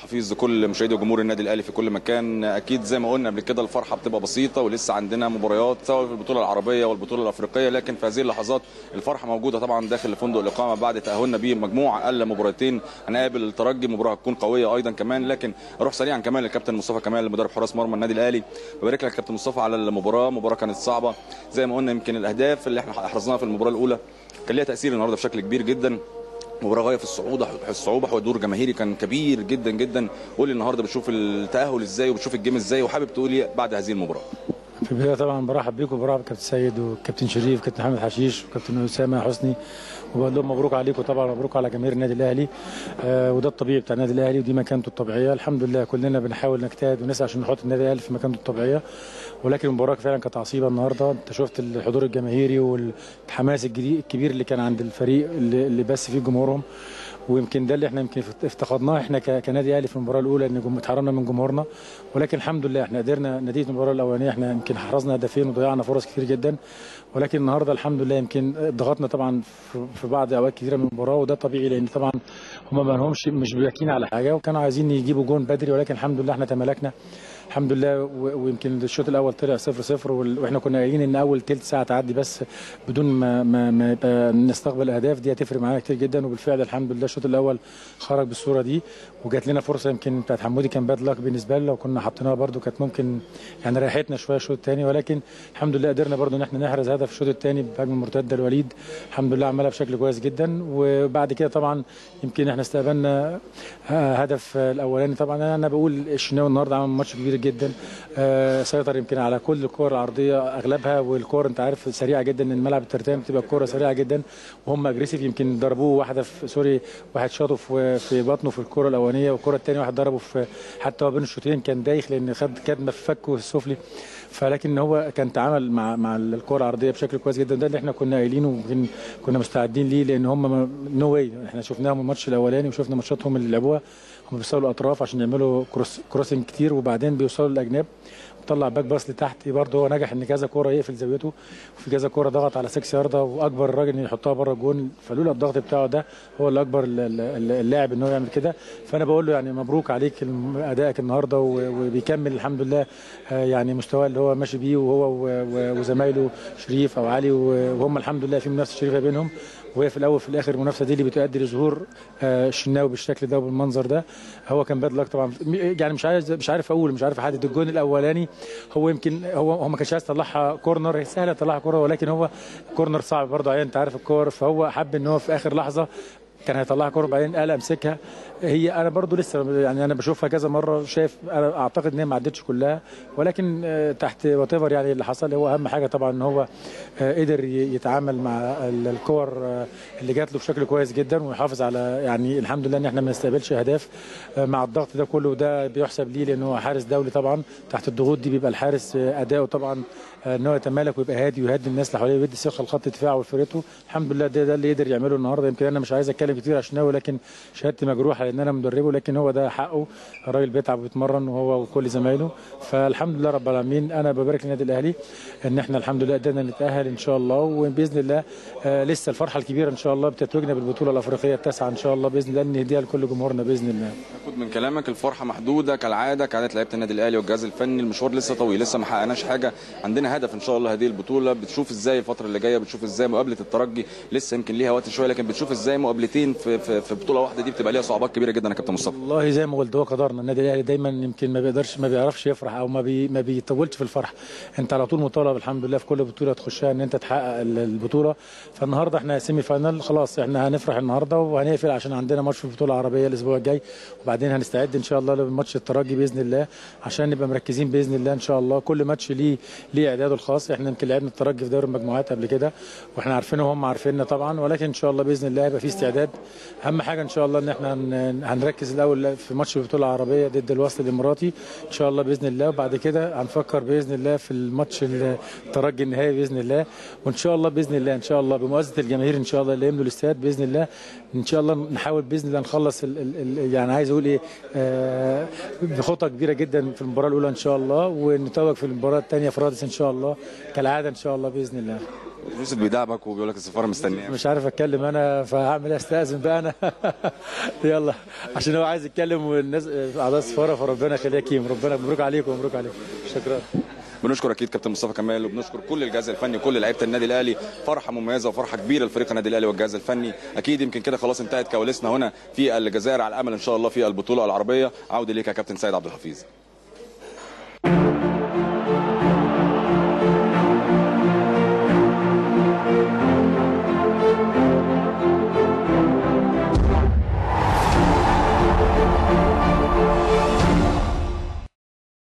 حفيظ كل مشاهدي وجمهور النادي الاهلي في كل مكان اكيد زي ما قلنا قبل كده الفرحه بتبقى بسيطه ولسه عندنا مباريات سواء في البطوله العربيه والبطوله الافريقيه لكن في هذه اللحظات الفرحه موجوده طبعا داخل فندق الاقامه بعد تاهلنا بمجموعه اقل مباراتين هنقابل الترجي مباراه هتكون قويه ايضا كمان لكن اروح سريعا كمان للكابتن مصطفى كمال مدرب حراس مرمى النادي الاهلي ببارك لك كابتن مصطفى على المباراه مباراه كانت صعبه زي ما قلنا يمكن الاهداف اللي احنا احرزناها في المباراه الاولى كان ليها تاثير النهارده بشكل كبير جدا مباراه غايه في الصعوبه الصعوبه حضور جماهيري كان كبير جدا جدا قول لي النهارده بتشوف التاهل ازاي وبتشوف الجيم ازاي وحابب تقول ايه بعد هذه المباراه في البدايه طبعا برحب بيكم وبرحب كابتن سيد وكابتن شريف وكابتن محمد حشيش وكابتن اسامه حسني وبقول لهم مبروك عليكم طبعا مبروك على جماهير النادي الاهلي آه وده الطبيعي بتاع النادي الاهلي ودي مكانته الطبيعيه الحمد لله كلنا بنحاول نجتهد ونسعى عشان نحط النادي الاهلي في مكانته الطبيعيه ولكن المباراه فعلا كانت عصيبه النهارده انت شفت الحضور الجماهيري والحماس الكبير اللي كان عند الفريق اللي, اللي بس فيه جمهورهم ويمكن ده اللي احنا يمكن افتقدناه احنا كنادي اهلي في المباراه الاولى ان اتحرمنا من جمهورنا ولكن الحمد لله احنا قدرنا نتيجه المباراه الاولانيه احنا يمكن حرزنا هدفين وضيعنا فرص كتير جدا ولكن النهارده الحمد لله يمكن ضغطنا طبعا في بعض اوقات كثيره من المباراه وده طبيعي لان طبعا هم ما لهمش مش باكين على حاجه وكانوا عايزين يجيبوا جون بدري ولكن الحمد لله احنا تمالكنا الحمد لله ويمكن الشوط الاول طلع 0 0 واحنا كنا قايلين ان اول ثلث ساعه تعدي بس بدون ما ما, ما يبقى نستقبل اهداف دي هتفرق معانا كتير جدا وبالفعل الحمد لله الشوط الاول خرج بالصوره دي وجات لنا فرصه يمكن بتاعت حمودي كان باد لك بالنسبه لنا لو كنا حطيناها برده كانت ممكن يعني ريحتنا شويه الشوط الثاني ولكن الحمد لله قدرنا برده ان احنا نحرز هدف الشوط الثاني بهجمه مرتده الوليد الحمد لله عملها بشكل كويس جدا وبعد كده طبعا يمكن احنا استقبلنا هدف الاولاني طبعا انا بقول الشناوي النهارده عمل ماتش كبير جدا سيطر يمكن على كل الكور العرضيه اغلبها والكور انت عارف سريعه جدا ان الملعب الترتان بتبقى الكوره سريعه جدا وهم اجريسيف يمكن ضربوه واحده في سوري واحد شاطه في في بطنه في الكوره الاولانيه والكوره الثانيه واحد ضربه في حتى هو بين الشوطين كان دايخ لان خد كدمه في فكه السفلي فلكن هو كان تعامل مع مع الكره العرضيه بشكل كويس جدا ده اللي احنا كنا قايلينه ويمكن كنا مستعدين ليه لان هم نو واي احنا شفناهم الماتش الاولاني وشفنا ماتشاتهم اللي لعبوها هم بيوصلوا الاطراف عشان يعملوا كروس كروسنج كتير وبعدين بيوصلوا للاجناب طلع باك باص لتحت برضه هو نجح ان كذا كوره يقفل زاويته وفي كذا كوره ضغط على 6 يارده واكبر الراجل ان يحطها بره الجون فلولا الضغط بتاعه ده هو اللي اكبر اللاعب ان هو يعمل كده فانا بقول له يعني مبروك عليك ادائك النهارده وبيكمل الحمد لله يعني مستواه اللي هو ماشي بيه وهو وزمايله شريف او علي وهم الحمد لله في منافسه شريفه بينهم وهي في الاول في الاخر المنافسه دي اللي بتؤدي لظهور الشناوي بالشكل ده وبالمنظر ده هو كان باد لك طبعا يعني مش عايز مش عارف اقول مش عارف احدد الجون الاولاني هو يمكن هو هو ما كانش عايز يطلعها كورنر هي سهله يطلعها كوره ولكن هو كورنر صعب برضه عليه انت عارف الكور فهو حب ان هو في اخر لحظه كان هيطلعها كوره بعدين قال امسكها هي انا برضو لسه يعني انا بشوفها كذا مره شايف انا اعتقد ان هي ما عدتش كلها ولكن تحت وات يعني اللي حصل هو اهم حاجه طبعا ان هو قدر يتعامل مع الكور اللي جات له بشكل كويس جدا ويحافظ على يعني الحمد لله ان احنا ما نستقبلش اهداف مع الضغط ده كله وده بيحسب ليه لان هو حارس دولي طبعا تحت الضغوط دي بيبقى الحارس اداؤه طبعا ان هو يتمالك ويبقى هادي ويهدي الناس اللي حواليه ويدي ثقه لخط الدفاع وفرقته الحمد لله ده, ده اللي قدر يعمله النهارده يمكن انا مش عايز اتكلم كتير عشان هو لكن شهادتي مجروحه لان انا مدربه لكن هو ده حقه الراجل بيتعب وبيتمرن وهو وكل زمايله فالحمد لله رب العالمين انا ببارك للنادي الاهلي ان احنا الحمد لله قدرنا نتاهل ان شاء الله وباذن الله آه لسه الفرحه الكبيره ان شاء الله بتتوجنا بالبطوله الافريقيه التاسعه ان شاء الله باذن الله نهديها لكل جمهورنا باذن الله. اخد من كلامك الفرحه محدوده كالعاده كعاده لعيبه النادي الاهلي والجهاز الفني المشوار لسه طويل لسه ما حققناش حاجه عندنا هدف ان شاء الله هذه البطوله بتشوف ازاي الفتره اللي جايه بتشوف ازاي مقابله الترجي لسه يمكن ليها وقت شويه لكن بتشوف ازاي مقابلتين في في, في بطوله واحده دي بتبقى ليها صعوبات كبيره جدا يا كابتن مصطفى والله زي ما قلت هو قدرنا النادي الاهلي دايما يمكن ما بيقدرش ما بيعرفش يفرح او ما بي ما بيطولش في الفرح انت على طول مطالب الحمد لله في كل بطوله تخشها ان انت تحقق البطوله فالنهارده احنا سيمي فاينل خلاص احنا هنفرح النهارده وهنقفل عشان عندنا ماتش في البطوله العربيه الاسبوع الجاي وبعدين هنستعد ان شاء الله لماتش الترجي باذن الله عشان نبقى مركزين باذن الله ان شاء الله كل ماتش ليه ليه اعداده الخاص احنا يمكن لعبنا الترجي في دوري المجموعات قبل كده واحنا عارفينه وهم عارفيننا طبعا ولكن ان شاء الله باذن الله يبقى في استعداد اهم حاجه ان شاء الله ان احنا هنركز الاول في ماتش البطوله العربيه ضد الوصل الاماراتي ان شاء الله باذن الله وبعد كده هنفكر باذن الله في الماتش الترجي النهائي باذن الله وان شاء الله باذن الله ان شاء الله بمؤازه الجماهير ان شاء الله اللي يملوا الاستاد باذن الله ان شاء الله نحاول باذن الله نخلص ال ال يعني عايز اقول ايه آه بخطه كبيره جدا في المباراه الاولى ان شاء الله ونتوج في المباراه الثانيه في رادس ان شاء الله كالعاده ان شاء الله باذن الله يوسف بيدعبك وبيقول لك السفاره مستنيه مش عارف اتكلم انا فهعمل استاذن بقى انا يلا عشان هو عايز يتكلم والناس اعضاء السفاره فربنا يخليها كيم ربنا مبروك عليكم مبروك عليكم شكرا بنشكر اكيد كابتن مصطفى كمال وبنشكر كل الجهاز الفني كل لعيبه النادي الاهلي فرحه مميزه وفرحه كبيره لفريق النادي الاهلي والجهاز الفني اكيد يمكن كده خلاص انتهت كواليسنا هنا في الجزائر على الامل ان شاء الله في البطوله العربيه عوده ليك يا كابتن سيد عبد الحفيظ